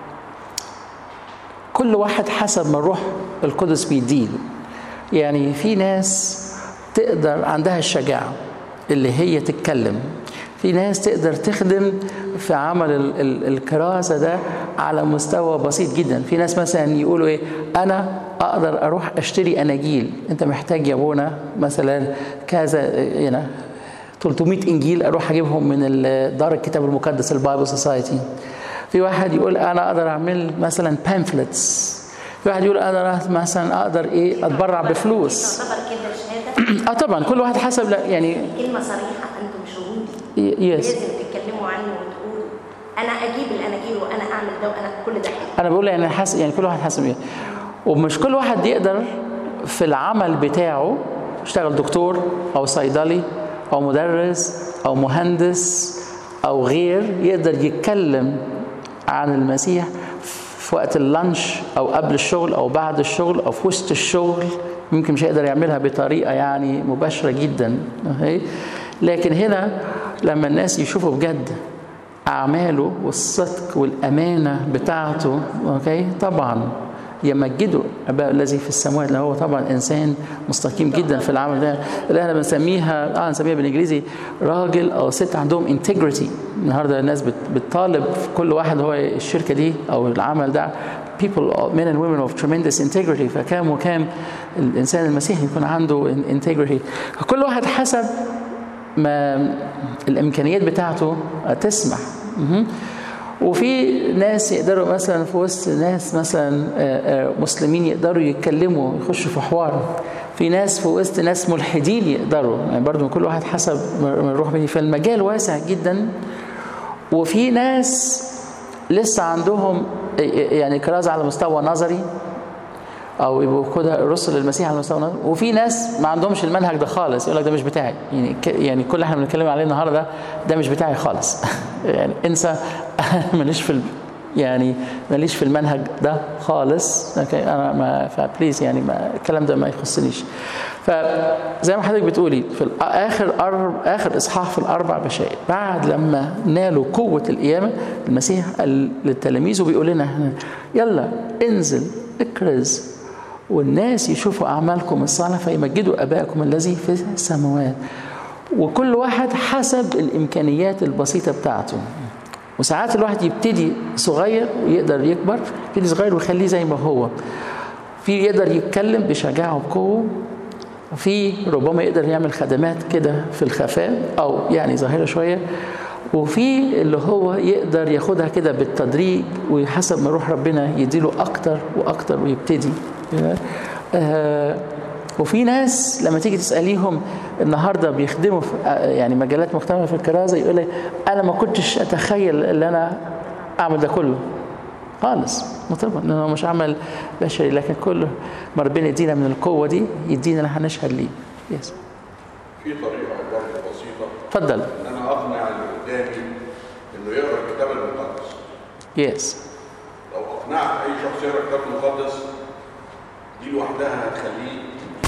Speaker 1: كل واحد حسب ما الروح القدس بيديله يعني في ناس تقدر عندها الشجاعة اللي هي تتكلم في ناس تقدر تخدم في عمل ال- ال- الكراسة ده على مستوى بسيط جدا في ناس مثلا يقولوا ايه انا اقدر اروح اشتري اناجيل انت محتاج يا ابونا مثلا كذا يعني 300 انجيل اروح اجيبهم من ال- دار الكتاب المقدس البايبل سوسايتي في واحد يقول انا اقدر اعمل مثلا pamphlets في واحد يقول انا مثلا اقدر ايه اتبرع بفلوس
Speaker 3: تعتبر كده شهاده
Speaker 1: اه طبعا كل واحد حسب لا يعني
Speaker 3: كلمه صريحه انتم شهودي
Speaker 1: يس
Speaker 3: لازم تتكلموا عنه وتقولوا انا اجيب الاناجيل وانا اعمل ده وانا كل ده حلو
Speaker 1: انا بقول يعني حسب يعني كل واحد حسب ايه ومش كل واحد يقدر في العمل بتاعه يشتغل دكتور او صيدلي او مدرس او مهندس او غير يقدر يتكلم عن المسيح في وقت اللانش او قبل الشغل او بعد الشغل او في وسط الشغل يمكن مش هيقدر يعملها بطريقه يعني مباشره جدا أوكي؟ لكن هنا لما الناس يشوفوا بجد أعماله والصدق والأمانة بتاعته أوكي طبعا يمجدوا أباء الذي في السماوات اللي هو طبعا إنسان مستقيم جدا في العمل ده اللي احنا بنسميها اه نسميها بالإنجليزي راجل أو ست عندهم integrity النهارده الناس بت- بتطالب كل واحد هو الشركة دي أو العمل ده people men and women of tremendous integrity فكام وكام الإنسان المسيحي يكون عنده integrity كل واحد حسب ما الامكانيات بتاعته تسمح مهم. وفي ناس يقدروا مثلا في وسط ناس مثلا آه، آه، مسلمين يقدروا يتكلموا يخشوا في حوار في ناس في وسط ناس ملحدين يقدروا يعني برضو كل واحد حسب ما ما الروح به فالمجال واسع جدا وفي ناس لسه عندهم يعني كرازة على مستوى نظري او يبقوا كده رسل المسيح على مستوى النظر وفي ناس ما عندهمش المنهج ده خالص يقول لك ده مش بتاعي يعني ك- يعني كل اللي احنا بنتكلم عليه النهارده ده ده مش بتاعي خالص يعني انسى ماليش في ال- يعني ماليش في المنهج ده خالص اوكي انا ما فبليز يعني ما الكلام ده ما يخصنيش فزي ما حضرتك بتقولي في الأ- اخر أرب اخر اصحاح في الاربع بشائر بعد لما نالوا قوه القيامه المسيح قال للتلاميذ وبيقول لنا هنا، يلا انزل اكرز والناس يشوفوا اعمالكم الصالحه فيمجدوا اباءكم الذي في السماوات وكل واحد حسب الامكانيات البسيطه بتاعته وساعات الواحد يبتدي صغير ويقدر يكبر يبتدي صغير ويخليه زي ما هو في يقدر يتكلم بشجاعه وبقوه في ربما يقدر يعمل خدمات كده في الخفاء او يعني ظاهره شويه وفي اللي هو يقدر ياخدها كده بالتدريج وحسب ما روح ربنا يديله اكتر واكتر ويبتدي آه وفي ناس لما تيجي تساليهم النهارده بيخدموا في آه، يعني مجالات مختلفه في الكرازه يقول لك انا ما كنتش اتخيل ان انا اعمل ده كله خالص ما طبعا لانه مش عمل بشري لكن كله ما ربنا يدينا من القوه دي يدينا اللي هنشهد ليه يس
Speaker 4: في طريقة برضه بسيطة
Speaker 1: اتفضل
Speaker 4: إن أنا أقنع اللي قدامي إنه يقرأ الكتاب المقدس.
Speaker 1: يس
Speaker 4: لو أقنعت أي شخص يقرأ الكتاب المقدس دي لوحدها هتخليه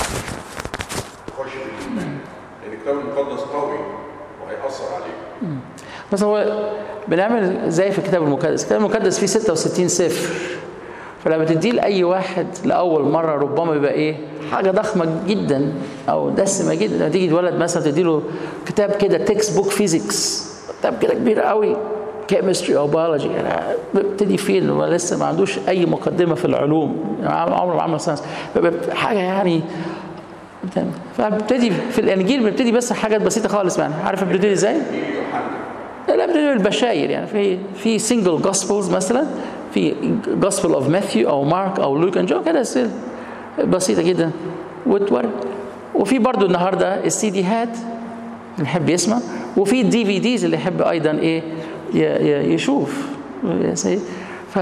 Speaker 4: يخش في الإيمان. لأن الكتاب المقدس قوي وهيأثر عليه.
Speaker 1: بس هو بنعمل زي في الكتاب المقدس الكتاب المقدس فيه 66 سفر فلما تديه لاي واحد لاول مره ربما يبقى ايه حاجه ضخمه جدا او دسمه جدا لما تيجي الولد مثلا تديله كتاب كده تكست بوك فيزيكس كتاب كده كبير قوي كيمستري او بيولوجي يعني ببتدي فين هو لسه ما عندوش اي مقدمه في العلوم يعني عمره ما عمل ساينس فبيبقى حاجه يعني فببتدي في الانجيل بنبتدي بس حاجات بسيطه خالص يعني عارف بنبتدي ازاي؟ لا بنبتدي بالبشاير يعني في في سنجل جوسبلز مثلا في جوسبل اوف ماثيو او مارك او لوك اند جو كده يصير بسيطه جدا وتورد وفي برضو النهارده السي دي هات اللي يحب يسمع وفي الدي في ديز اللي يحب ايضا ايه ي- ي- يشوف يا سيدي. ف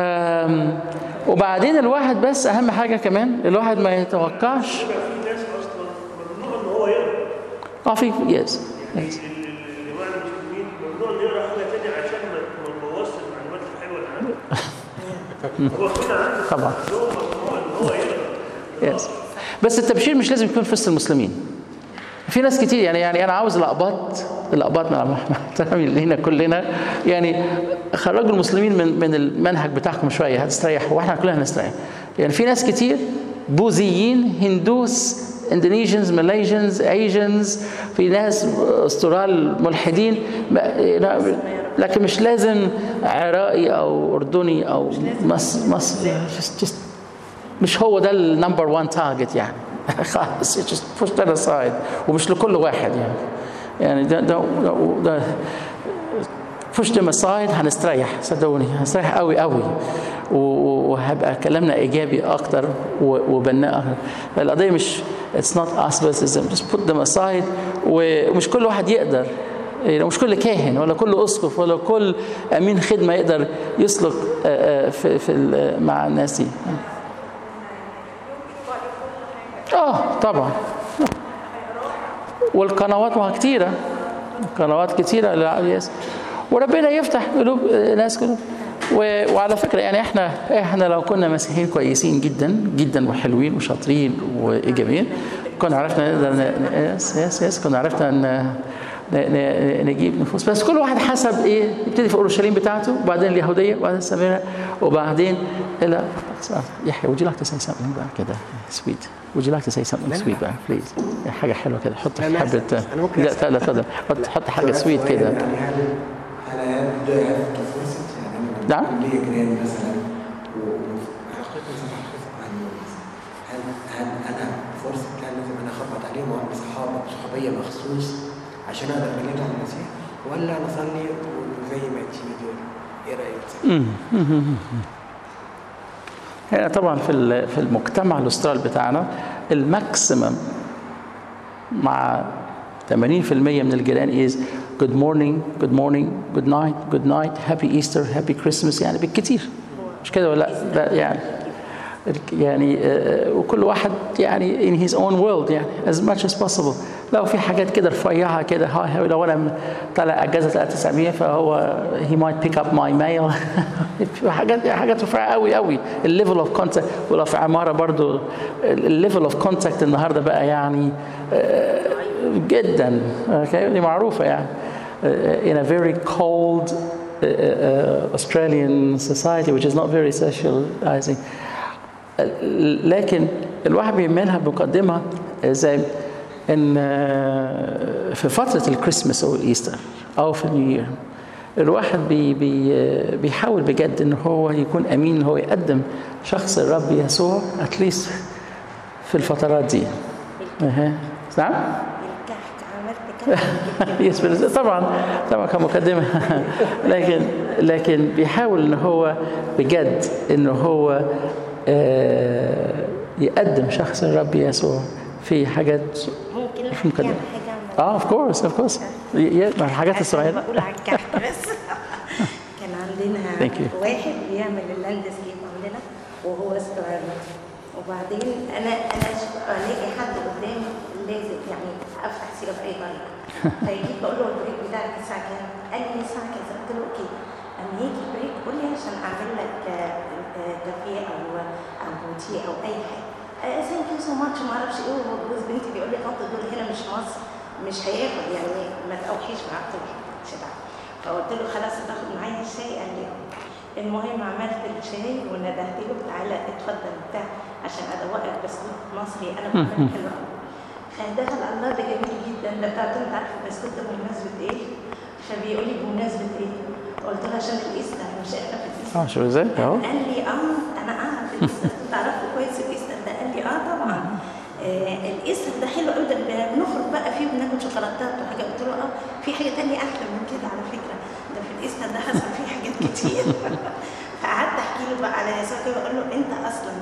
Speaker 1: وبعدين الواحد بس اهم حاجه كمان الواحد ما يتوقعش
Speaker 5: في ناس اصلا ممنوع ان هو يقرا
Speaker 1: اه في يس يس
Speaker 5: ال- ال- الجماعه المسلمين ممنوع انه يقرا حاجه ثانيه عشان ما ما تبوظش المعلومات الحلوه اللي عنده هو كده عنده
Speaker 1: طبعا
Speaker 5: هو ممنوع ان هو يقرا
Speaker 1: يس بس التبشير مش لازم يكون في وسط المسلمين في ناس كتير يعني يعني انا عاوز الاقباط الاقباط مع مع احترامي لينا كلنا يعني خرجوا المسلمين من من المنهج بتاعكم شويه هتستريحوا واحنا كلنا هنستريح يعني في ناس كتير بوذيين هندوس اندونيسيانز ماليزيانز ايجنز في ناس استرال ملحدين ما- لكن مش لازم عراقي او اردني او مصر مصر just, just مش هو ده النمبر 1 تارجت يعني خالص just push that aside ومش لكل واحد يعني يعني ده ده ده, ده push them aside هنستريح صدقوني هنستريح قوي قوي و- و- وهيبقى كلامنا ايجابي اكتر و- وبناء اكتر القضيه مش it's not us but it's them. just put them aside ومش كل واحد يقدر يعني مش كل كاهن ولا كل اسقف ولا كل امين خدمه يقدر يسلك آه، آه، في في ال- مع الناس دي اه طبعا والقنوات ما كتيره قنوات كتيره للعياس وربنا يفتح قلوب ناس كلهم و- وعلى فكره يعني احنا احنا لو كنا مسيحيين كويسين جدا جدا وحلوين وشاطرين وايجابيين كنا عرفنا نقدر ن- ن- يس يس يس كنا عرفنا ان ن- ن- نجيب نفوس بس كل واحد حسب ايه يبتدي في اورشليم بتاعته وبعدين اليهوديه وبعدين السامره وبعدين الى يحيى would you like to say something بقى كده sweet would you like to say something sweet بقى please حاجه حلوه كده حط
Speaker 2: لا، لا،
Speaker 1: حبه
Speaker 2: أنا ممكن
Speaker 1: لا
Speaker 2: أسأل.
Speaker 1: لا اتفضل حط حط حاجه سويت كده
Speaker 6: يعني هل هل هل هل فرصة يعني أنا
Speaker 1: نعم.
Speaker 6: لو ليا جيران مثلا وحقيقة مثلا حقيقة عن هل هل أنا فرصة كان لازم أنا أخبط عليهم وأعمل صحابة صحوبية مخصوص عشان أقدر أكلمهم عن المسيح ولا نصلي وزي ما تيجي دول إيه رأيك؟
Speaker 1: هنا طبعا في ال- في المجتمع الاسترال بتاعنا الماكسيمم مع 80% من الجيران is good morning good morning good night good night happy Easter happy Christmas يعني بالكتير مش كده ولا لا لا يعني يعني آه، وكل واحد يعني in his own world يعني as much as possible لو في حاجات كده رفيعة كده هاي هاي لو أنا طالع أجازة 3900 فهو he might pick up my mail في حاجات حاجات رفيعة قوي قوي الليفل اوف كونتاكت ولو في عمارة برضو الليفل اوف كونتاكت النهاردة بقى يعني آه، جدا اوكي دي معروفة يعني آه، in a very cold uh, uh, Australian society which is not very socializing لكن الواحد بيعملها بمقدمة زي ان آه، في فترة الكريسماس او الايستر او في النيو يير الواحد بي بي آه، بيحاول بجد ان هو يكون امين ان هو يقدم شخص الرب يسوع اتليست في الفترات دي اها نعم
Speaker 3: الكحك عملت كحك
Speaker 1: يس بالنسبة- طبعا طبعا كمقدمة لكن لكن بيحاول ان هو بجد ان هو آه، يقدم شخص الرب يسوع في حاجات
Speaker 3: ممكن
Speaker 1: مش
Speaker 3: احكي
Speaker 1: مقدمة.
Speaker 3: عن حاجه عن
Speaker 1: اه اوف كورس اوف كورس الحاجات
Speaker 3: عشان
Speaker 1: الصغيرة
Speaker 3: بقول على الكحك بس كان عندنا
Speaker 1: Thank you.
Speaker 3: واحد بيعمل اللاند سكيب عندنا وهو استوعبنا وبعدين انا انا ش- الاقي حد قدامي لازم يعني افتح سيره باي طريقه فيجي بقول له البريك بتاعك الساعه كام؟ قال لي الساعه كذا قلت له اوكي اما يجي بريك قول لي عشان اعمل لك آه، آه، كافيه او او تي او اي حاجه ثانك يو سو ماتش ما اعرفش ايه وهو جوز بنتي بيقول لي حط دول هنا مش مصر مش هياخد يعني ما تأوحيش معاه قلت له مش هتعب فقلت له خلاص تاخد معايا الشاي قال لي آه. المهم عملت الشاي وندهت له تعالى اتفضل بتاع عشان ادوقك بسكوت مصري انا بعمل حلو قوي فدخل الله ده جميل جدا ده بتاعت انت عارف البسكوت ده بمناسبه ايه؟ فبيقول لي بمناسبه ايه؟ قلت له عشان الايستر مش احنا في الايستر
Speaker 1: اه شو ازاي اهو
Speaker 3: قال لي اه انا اعرف الايستر انت عرفت كويس الايستر ده قال لي اه طبعا آه الايستر ده حلو قوي ده بنخرج بقى فيه بناكل شوكولاتات وحاجه قلت له اه في حاجه تانية احلى من كده على فكره ده في الايستر ده حصل فيه حاجات كتير فقعدت احكي له بقى على يسوع كده بقول له انت اصلا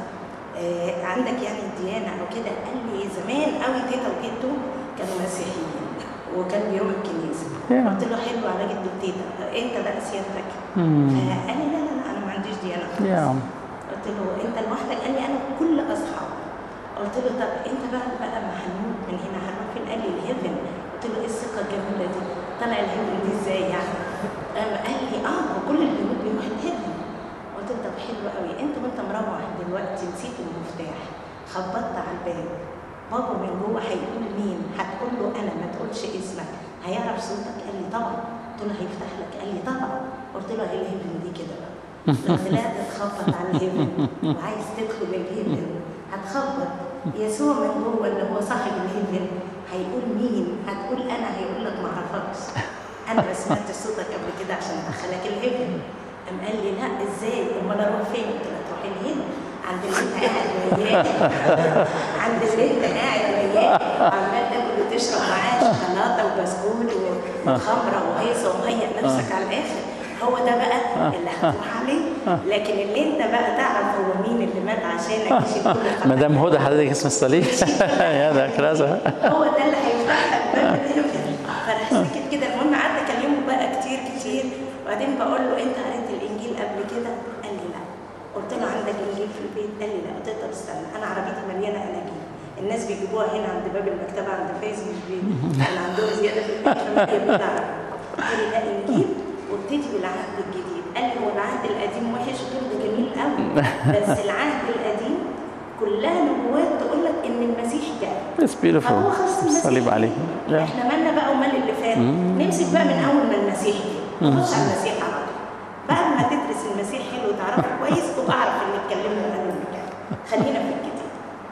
Speaker 3: آه عندك يعني ديانه او كده قال لي زمان قوي تيتا وجدته كانوا مسيحيين وكان بيروح الكنيسه
Speaker 1: Yeah.
Speaker 3: قلت له حلو على جد وتيتا انت بقى سيادتك
Speaker 1: مم.
Speaker 3: فقال لي لا لا لا انا ما عنديش ديانه خالص
Speaker 1: يا
Speaker 3: قلت له انت لوحدك قال لي انا كل اصحابي قلت له طب انت بقى بقى لما هنموت من هنا هنروح فين قال لي الهيفن قلت له ايه الثقه الجميله دي طلع الهيفن دي ازاي يعني قام قال لي اه هو كل اللي بيموت بيروح الهيفن قلت له طب حلو قوي انت وانت مروح دلوقتي نسيت المفتاح خبطت على الباب بابا من جوه هيقول مين هتقول له انا ما تقولش اسمك هيعرف صوتك قال لي طبعا قلت له هيفتح لك قال لي طبعا قلت له هي الهيفن دي كده بقى لو طلعت تخبط على الهيفن وعايز تدخل الهيفن هتخبط يسوع من جوه اللي هو صاحب الهيفن هيقول مين هتقول انا هيقول لك ما اعرفكش انا ما سمعتش صوتك قبل كده عشان ادخلك الهيفن قام قال لي لا ازاي امال اروح فين قلت له تروحي الهيفن عند اللي انت قاعد وياه عند اللي انت قاعد وياه عمال تاكل وتشرب معاه شوكولاته وبسكوت وخمره وهيصه ومهيئ نفسك على الاخر هو ده بقى اللي هتروح عليه لكن اللي انت بقى تعرف هو مين اللي مات عشانك يشيل كل خطأ.
Speaker 1: مدام هدى حضرتك اسم الصليب يا ده كرازة
Speaker 3: هو ده اللي هيفتح لك باب الهيفن فراح سكت كده المهم قعدت اكلمه بقى كتير كتير وبعدين بقول له انت قريت الانجيل قبل كده؟ قال لي لا قلت له عندك انجيل في البيت؟ قال لي لا قلت له طب استنى انا عربيتي مليانه اناجيل الناس بيجيبوها هنا عند باب المكتبه عند فايز مش بي كان عندهم زياده في البيت فما بتعرف قال لي لا انجيل وابتدي بالعهد الجديد قال لي هو العهد القديم وحش قلت له ده جميل قوي بس العهد القديم كلها نبوات تقول لك ان المسيح جاي
Speaker 1: It's beautiful
Speaker 3: فهو خلاص المسيح
Speaker 1: الصليب
Speaker 3: جه.
Speaker 1: عليه Yeah.
Speaker 3: احنا مالنا بقى ومال اللي فات نمسك بقى من اول ما المسيح جه نخش على المسيح على طول بعد ما تدرس المسيح حلو وتعرفه كويس تبقى اعرف اللي اتكلمنا عنه اللي كان خلينا في الجديد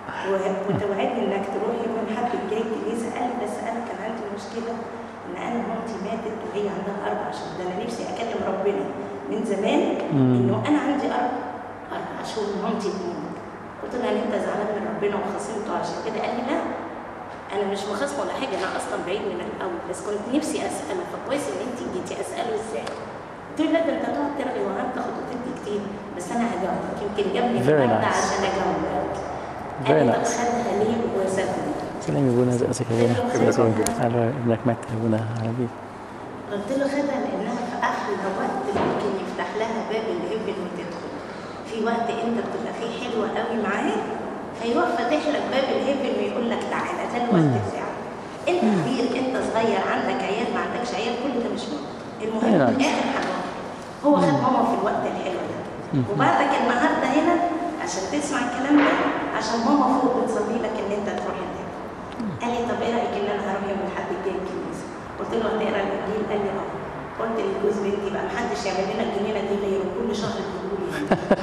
Speaker 3: و- وتوعدني انك تروح يوم الحد الجاي الكنيسه قال لي بس انا كان عندي مشكله ان انا مامتي ماتت وهي عندها اربع شهور ده انا نفسي اكلم ربنا من زمان انه انا عندي اربع اربع شهور مامتي تموت قلت له يعني انت زعلان من ربنا وخصمته عشان كده قال لي لا انا مش مخاصمه ولا حاجه انا اصلا بعيد من الاول بس كنت نفسي اساله فكويس ان انت جيتي اساله ازاي قلت له لا ده انت تقعد ترغي وعم تاخد وتدي كتير بس انا هجاوبك يمكن جابني
Speaker 1: Very
Speaker 3: النهارده
Speaker 1: nice.
Speaker 3: عشان اجاوبك
Speaker 1: Very
Speaker 3: قال لي طب
Speaker 1: nice.
Speaker 3: خدها ليه وسابني
Speaker 1: سلام يا ابونا ازيك يا ابونا على ابنك مات يا ابونا على بيك
Speaker 3: قلت له خدها لانها في احلى وقت ممكن يفتح لها باب الابن وتدخل في وقت انت بتبقى فيه حلوه قوي معاه هيروح فاتح لك باب الهبل ويقول لك تعالى ده الوقت بتاعك انت كبير انت صغير عندك عيال ما عندكش عيال كل ده مش مهم المهم
Speaker 1: أي نعم.
Speaker 3: في الاخر هنروح هو خد ماما في الوقت الحلو ده وبعدك النهارده هنا عشان تسمع الكلام ده عشان ماما فوق بتصلي لك ان انت تروح هناك قال لي طب ايه رايك ان انا هروح يوم الاحد الجاي الكنيسه قلت له هتقرا الانجيل قال لي اه قلت لجوز بنتي بقى محدش يعمل لنا الجنينه دي غيره كل شهر تقولوا لي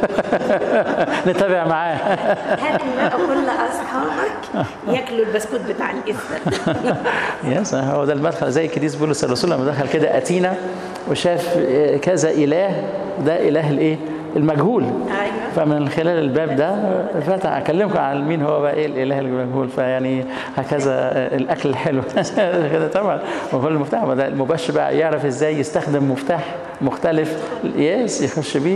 Speaker 1: نتابع معاه
Speaker 3: هات بقى كل اصحابك ياكلوا البسكوت بتاع الاستر
Speaker 1: يس هو ده المدخل زي القديس بولس الرسول لما دخل كده اتينا وشاف كذا اله ده اله الايه المجهول
Speaker 3: ايوه
Speaker 1: فمن خلال الباب ده فتح اكلمكم عن مين هو بقى ايه الاله المجهول فيعني هكذا الاكل الحلو كده طبعا وهو المفتاح ده المبشر بقى يعرف ازاي يستخدم مفتاح مختلف يس يخش بيه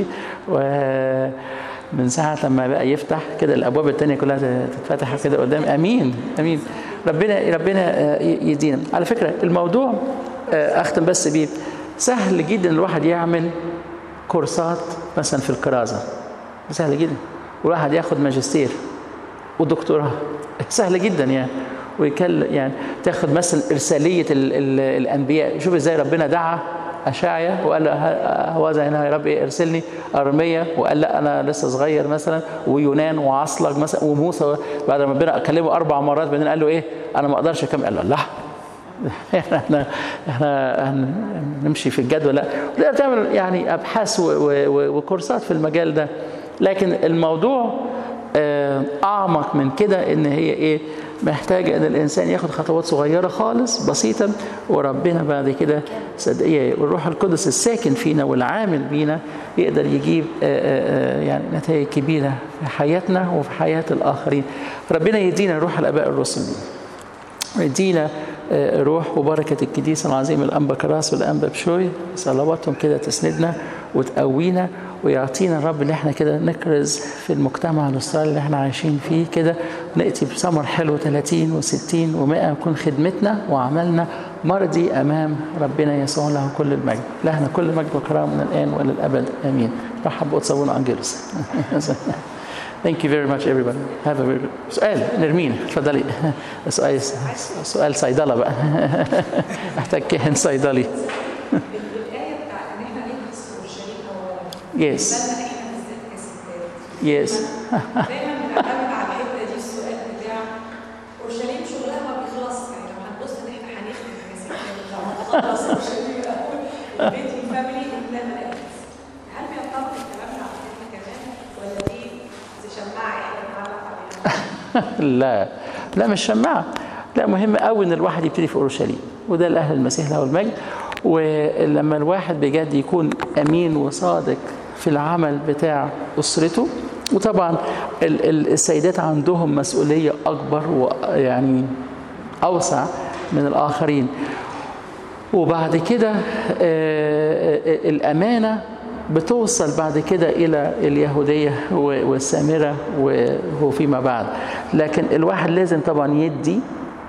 Speaker 1: ومن ساعة لما بقى يفتح كده الأبواب التانية كلها تتفتح كده قدام أمين أمين ربنا ربنا يدينا على فكرة الموضوع أختم بس بيه سهل جدا الواحد يعمل كورسات مثلا في الكرازة سهل جدا والواحد ياخد ماجستير ودكتوراه سهل جدا يعني ويكل يعني تاخد مثلا إرسالية ال ال الأنبياء شوف إزاي ربنا دعا أشعيا وقال له هوذا هنا يا رب ارسلني أرمية وقال لا أنا لسه صغير مثلا ويونان وعصلج مثلا وموسى بعد ما ربنا كلمه أربع مرات بعدين قال له إيه أنا ما أقدرش أكمل قال له لا احنا احنا نمشي في الجدول لا تقدر تعمل يعني ابحاث وكورسات في المجال ده لكن الموضوع اعمق من كده ان هي ايه محتاجه ان الانسان ياخد خطوات صغيره خالص بسيطه وربنا بعد كده صدقيه والروح القدس الساكن فينا والعامل بينا يقدر يجيب يعني نتائج كبيره في حياتنا وفي حياه الاخرين ربنا يدينا روح الاباء الرسل ويدينا روح وبركة الكنيسة العظيم الأنبا كراس والأنبا بشوي صلواتهم كده تسندنا وتقوينا ويعطينا الرب ان احنا كده نكرز في المجتمع الاسترالي اللي احنا عايشين فيه كده ناتي بثمر حلو 30 و60 و100 يكون خدمتنا وعملنا مرضي امام ربنا يسوع له كل المجد لهنا كل مجد وكرامه من الان والى الابد امين رحب بوتسابونا انجلس Thank you very much everybody. Have a very good سؤال نرمين اتفضلي سؤال سؤال صيدلة بقى محتاج كاهن صيدلي
Speaker 7: الآية بتاع إن إحنا نلبس والشريك هو
Speaker 1: Yes.
Speaker 7: بالنا إحنا بالذات كستات
Speaker 1: Yes.
Speaker 7: دايما بنعتمد على الحتة دي السؤال بتاع أورشليم شغلها ما بيخلص يعني لو هنبص إن إحنا هنخدم كستات لو هنخلص أورشليم الأول البيت الفاميلي إحنا ملابس هل بينطبق الكلام ده على إحنا كمان ولا دي زي شماعة إحنا بنعلق عليها؟
Speaker 1: لا لا مش شماعة لا مهم قوي ان الواحد يبتدي في اورشليم وده الاهل المسيح له المجد ولما الواحد بجد يكون امين وصادق في العمل بتاع اسرته وطبعا ال- ال- السيدات عندهم مسؤوليه اكبر ويعني اوسع من الاخرين وبعد كده آه، آه، الامانه بتوصل بعد كده الى اليهوديه و- والسامره وهو فيما بعد لكن الواحد لازم طبعا يدي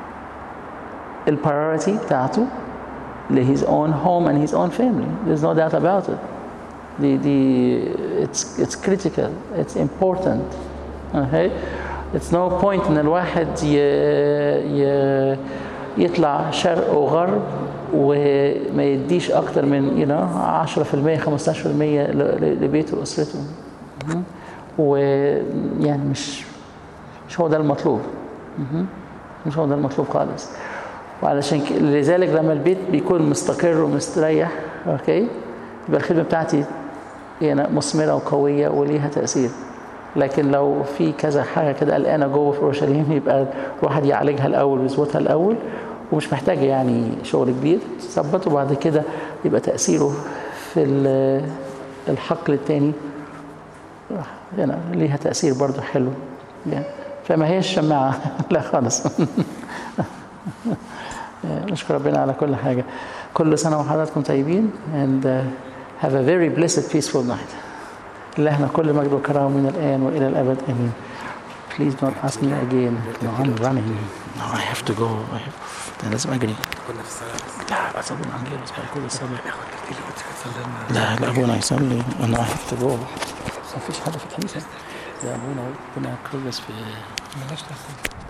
Speaker 1: البرايورتي بتاعته ل his own home and his own family there's no doubt about it the, the, it's, it's critical it's important okay it's no point ان الواحد ي, ي, يطلع شرق وغرب وما يديش اكتر من you know 10% 15% ل- ل- لبيته واسرته مهم. ويعني مش مش هو ده المطلوب مهم. مش هو ده المطلوب خالص وعلشان ك- لذلك لما البيت بيكون مستقر ومستريح اوكي يبقى الخدمه بتاعتي يعني مثمره وقويه وليها تاثير لكن لو في كذا حاجه كده قلقانه جوه في اورشليم يبقى الواحد يعالجها الاول ويظبطها الاول ومش محتاجه يعني شغل كبير تظبطه وبعد كده يبقى تاثيره في ال- الحقل التاني يعني ليها تاثير برضو حلو يعني فما هيش شماعه لا خالص نشكر ربنا على كل حاجة كل سنة وحضراتكم طيبين and uh, have a very blessed peaceful night لهنا كل مجد وكرامة من الآن وإلى الأبد آمين Please don't ask me again. No, I'm running. No, I have to go. I have... أنا لازم أجري.
Speaker 2: كنا في الصلاة
Speaker 1: لا بس أبونا أنجيلوس بعد كل الصلاة. لا لا أبونا يصلي. أنا I have to go. ما فيش حد في الكنيسة. ده أبونا أبونا كرولس في
Speaker 2: مالناش دخل